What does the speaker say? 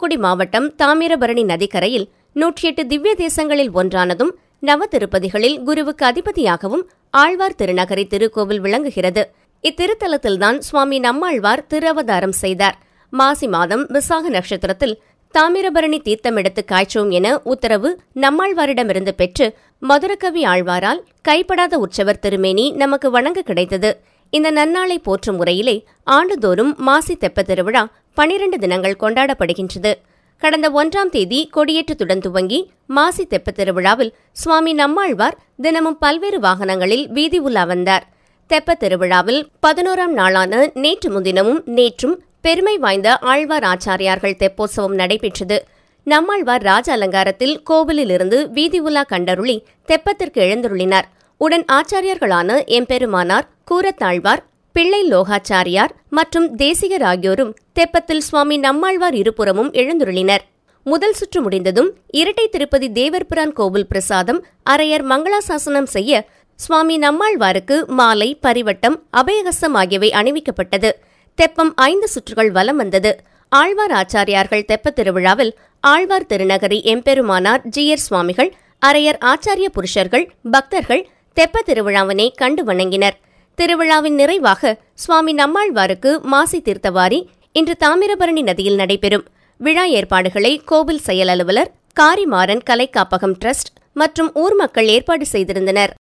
தூத்துக்குடி மாவட்டம் தாமிரபரணி நதிக்கரையில் நூற்றி எட்டு திவ்ய தேசங்களில் ஒன்றானதும் நவ திருப்பதிகளில் குருவுக்கு அதிபதியாகவும் ஆழ்வார் திருநகரி திருக்கோவில் விளங்குகிறது இத்திருத்தலத்தில்தான் சுவாமி நம்மாழ்வார் திருஅவதாரம் செய்தார் மாசி மாதம் விசாக நட்சத்திரத்தில் தாமிரபரணி தீர்த்தம் எடுத்து காய்ச்சோம் என உத்தரவு நம்மாழ்வாரிடமிருந்து பெற்று மதுரகவி ஆழ்வாரால் கைப்படாத உற்சவர் திருமேனி நமக்கு வணங்க கிடைத்தது இந்த நன்னாளை போற்றும் முறையிலே ஆண்டுதோறும் மாசி தெப்ப திருவிழா பனிரண்டு தினங்கள் கொண்டாடப்படுகின்றது கடந்த ஒன்றாம் தேதி கொடியேற்றத்துடன் துவங்கி மாசி தெப்ப திருவிழாவில் சுவாமி நம்மாழ்வார் தினமும் பல்வேறு வாகனங்களில் வீதி உலா வந்தார் தெப்ப திருவிழாவில் பதினோராம் நாளான நேற்று முன்தினமும் நேற்றும் பெருமை வாய்ந்த ஆழ்வார் ஆச்சாரியார்கள் தெப்போற்சவம் நடைபெற்றது நம்மாழ்வார் ராஜ அலங்காரத்தில் கோவிலிலிருந்து வீதி உலா கண்டருளி தெப்பத்திற்கு எழுந்தருளினார் உடன் ஆச்சாரியர்களான எம்பெருமானார் கூரத்தாழ்வார் பிள்ளை லோகாச்சாரியார் மற்றும் தேசிகர் ஆகியோரும் தெப்பத்தில் சுவாமி நம்மாழ்வார் இருபுறமும் எழுந்துருளினர் முதல் சுற்று முடிந்ததும் இரட்டை திருப்பதி தேவர்பிரான் கோவில் பிரசாதம் அரையர் மங்களாசாசனம் செய்ய சுவாமி நம்மாழ்வாருக்கு மாலை பரிவட்டம் அபயகசம் ஆகியவை அணிவிக்கப்பட்டது தெப்பம் ஐந்து சுற்றுகள் வலம் வந்தது ஆழ்வார் ஆச்சாரியார்கள் தெப்பத் திருவிழாவில் ஆழ்வார் திருநகரி எம்பெருமானார் ஜியர் சுவாமிகள் அரையர் ஆச்சாரிய புருஷர்கள் பக்தர்கள் தெப்ப திருவிழாவினை கண்டு வணங்கினர் திருவிழாவின் நிறைவாக சுவாமி நம்மாழ்வாருக்கு மாசி தீர்த்தவாரி இன்று தாமிரபரணி நதியில் நடைபெறும் விழா ஏற்பாடுகளை கோவில் செயல் அலுவலர் காரிமாறன் கலை காப்பகம் டிரஸ்ட் மற்றும் ஊர் மக்கள் ஏற்பாடு செய்திருந்தனர்